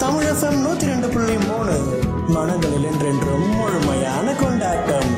தமிழசம் நூத்தி ரெண்டு புள்ளி மூணு மனங்களில் என்றென்றும் முழுமையான கொண்டாட்டம்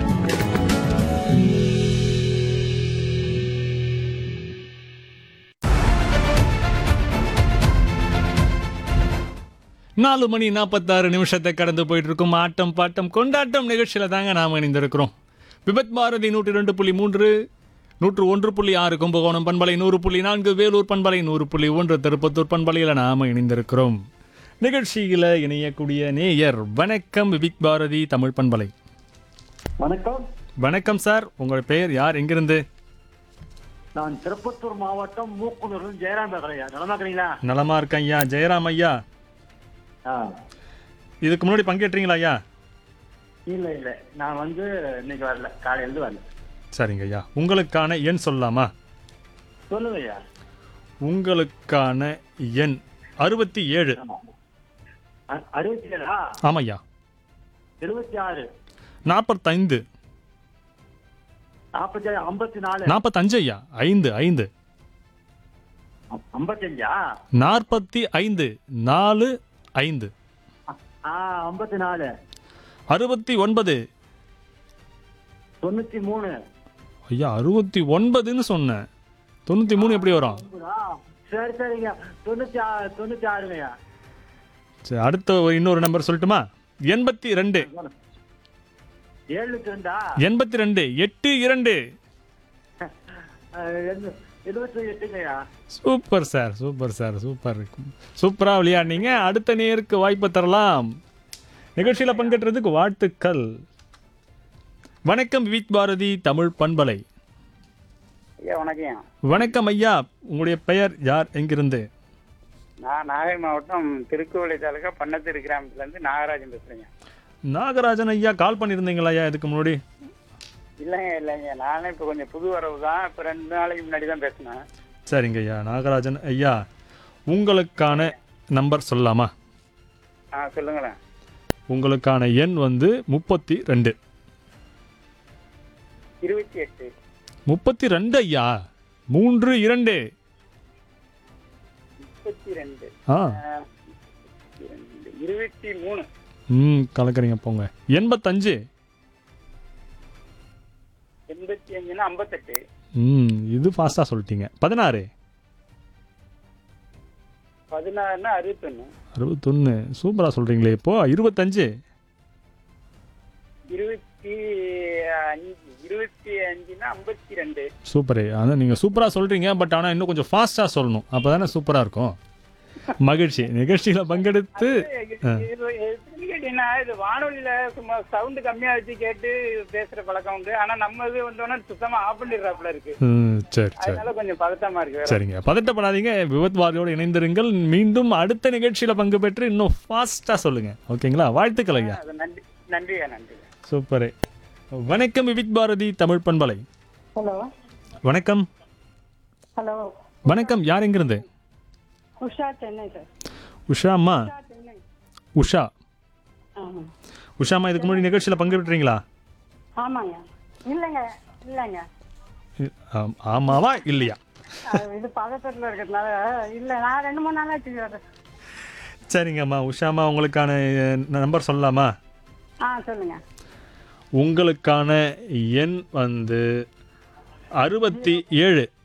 நாலு மணி நாற்பத்தாறு நிமிஷத்தை கடந்து போயிட்டு இருக்கும் ஆட்டம் பாட்டம் கொண்டாட்டம் நிகழ்ச்சியில் தாங்க நாம் இணைந்திருக்கிறோம் விபத் பாரதி நூற்றி ரெண்டு புள்ளி மூன்று நூற்று ஒன்று புள்ளி ஆறு கும்பகோணம் பண்பலை நூறு புள்ளி நான்கு வேலூர் பண்பலை நூறு புள்ளி ஒன்று திருப்பத்தூர் பண்பலையில் நாம் இணைந்திருக்கிறோம் நிகழ்ச்சியில் இணையக்கூடிய நேயர் வணக்கம் விபிக் பாரதி தமிழ் பண்பலை வணக்கம் வணக்கம் சார் உங்கள் பெயர் யார் எங்கிருந்து நான் திருப்பத்தூர் மாவட்டம் மூக்குனூர் ஜெயராம் பேசுறேன் நலமா இருக்கிறீங்களா நலமா இருக்கேன் ஐயா ஜெயராம் ஐயா ஆ, இதுக்கு முன்னாடி பங்கேற்றீங்களா ஐயா இல்ல இல்ல நான் வந்து இன்னைக்கு வரல காலையில இருந்து வரல சரிங்க ஐயா உங்களுக்கான எண் சொல்லலாமா சொல்லுங்க ஐயா உங்களுக்கான எண் அறுபத்தி ஏழு அ- அறுபத்தி ஏழா ஆமையா எழுபத்தி ஆறு நாற்பத்தைந்து நாற்பத்தி ஏழு ஐம்பத்தி நாலு நாற்பத்தஞ்சு ஐயா ஐந்து ஐந்து ஐம்பத்தஞ்சா நாற்பத்தி ஐந்து நாலு ஐந்து ஆ ஐம்பத்தி நாலு அறுபத்தி ஒன்பது தொண்ணூத்தி மூணு ஐயா அறுபத்தி ஒன்பதுன்னு சொன்னேன் தொண்ணூற்றி மூணு எப்படி வரும் ஒன்பதா? சரி சரிங்க தொண்ணூத்தி ஆறு தொண்ணூத்தி ஆறுங்கய்யா சரி அடுத்த ஒரு இன்னொரு நம்பர் சொல்லட்டுமா எண்பத்தி ரெண்டு ஏழுக்கு ரெண்டா எண்பத்தி ரெண்டு எட்டு இரண்டு அஹ், எண்ணு- எழுபத்தி எட்டுங்கய்யா super sir super sir super சூப்பராக விளையாடுனீங்க அடுத்த நேருக்கு வாய்ப்பு தரலாம் நிகழ்ச்சியில் பங்கேற்றதுக்கு வாழ்த்துக்கள் வணக்கம் விவித் பாரதி தமிழ் பண்பலை ஐயா வணக்கம் வணக்கம் ஐயா உங்களுடைய பெயர் யார் எங்கிருந்து நான் நாகை மாவட்டம் திருக்குவளை தாலுக்கா பண்ணத்திரு கிராமத்துலேருந்து நாகராஜன் பேசுகிறேங்க நாகராஜன் ஐயா கால் பண்ணியிருந்தீங்களா ஐயா இதுக்கு முன்னாடி இல்லைங்க இல்லைங்க நானே இப்போ கொஞ்சம் புது வரவு தான் இப்போ ரெண்டு நாளைக்கு முன்னாடி தான் பேசினேன் சரிங்க ஐயா நாகராஜன் ஐயா உங்களுக்கான நம்பர் சொல்லலாமா ஆ சொல்லுங்களேன் உங்களுக்கான எண் வந்து முப்பத்தி ரெண்டு இருபத்தி எட்டு முப்பத்தி ரெண்டு ஐயா மூன்று இரண்டு முப்பத்தி ரெண்டு ஆ இரண்டு இருபத்தி மூணு ம் கலக்குறீங்க போங்க எண்பத்தஞ்சு எண்பத்தி அஞ்சுன்னா ஐம்பத்தெட்டு ம் இது ஃபாஸ்ட்டாக சொல்லிட்டீங்க பதினாறு பதினாறுனா அறுபத்தொன்று அறுபத்தொன்று சூப்பராக சொல்கிறீங்களே இப்போ இருபத்தஞ்சு இருபத்தி அஞ்சு இருபத்தி அஞ்சுனா ஐம்பத்தி ரெண்டு சூப்பரு அதான் நீங்கள் சூப்பராக சொல்கிறீங்க பட் ஆனால் இன்னும் கொஞ்சம் ஃபாஸ்ட்டாக சொல்லணும் அப்போ தானே சூப்பராக இருக்கும் மகிழ்ச்சி நிகழ்ச்சியில் பங்கெடுத்து ஆ. இது எப்படின்னு கேட்டீங்கன்னா இது வானொலியில சும்மா சவுண்ட் கம்மியா வச்சு கேட்டு பேசுற பழக்கம் உண்டு ஆனா நம்ம இது வந்தோன்னா சுத்தமா ஆஃப் பண்ணிடுறாப்புல இருக்கு ம் சரி சரி அதனால கொஞ்சம் பதட்டமா இருக்கு வேற சரிங்க பதட்டப்படாதீங்க விபத் வாரியோடு இணைந்திருங்கள் மீண்டும் அடுத்த நிகழ்ச்சியில் பங்கு பெற்று இன்னும் ஃபாஸ்ட்டாக சொல்லுங்கள் ஓகேங்களா வாழ்த்துக்கள் ஐயா அது நன்றி நன்றியா நன்றியா சூப்பரு வணக்கம் விவித் பாரதி தமிழ் பண்பலை ஹலோ வணக்கம் ஹலோ வணக்கம் யார் எங்கிருந்து உஷா சென்னை சார் உஷா அம்மா உஷா சென்னை உஷா ஆமாம் உஷா அம்மா இதுக்கு முன்னாடி நிகழ்ச்சியில் பங்கு பெற்றீங்களா ஆமாங்க இல்லைங்க இல்லைங்க ஆம், ஆமாவா இல்லையா அது இது பதட்டத்தில் இருக்கிறதுனால இல்லை நான் ரெண்டு மூணு நாளாச்சு வரேன் சரிங்கம்மா உஷாம்மா உங்களுக்கான நம்பர் சொல்லலாமா ஆ சொல்லுங்க உங்களுக்கான எண் வந்து அறுபத்தி ஏழு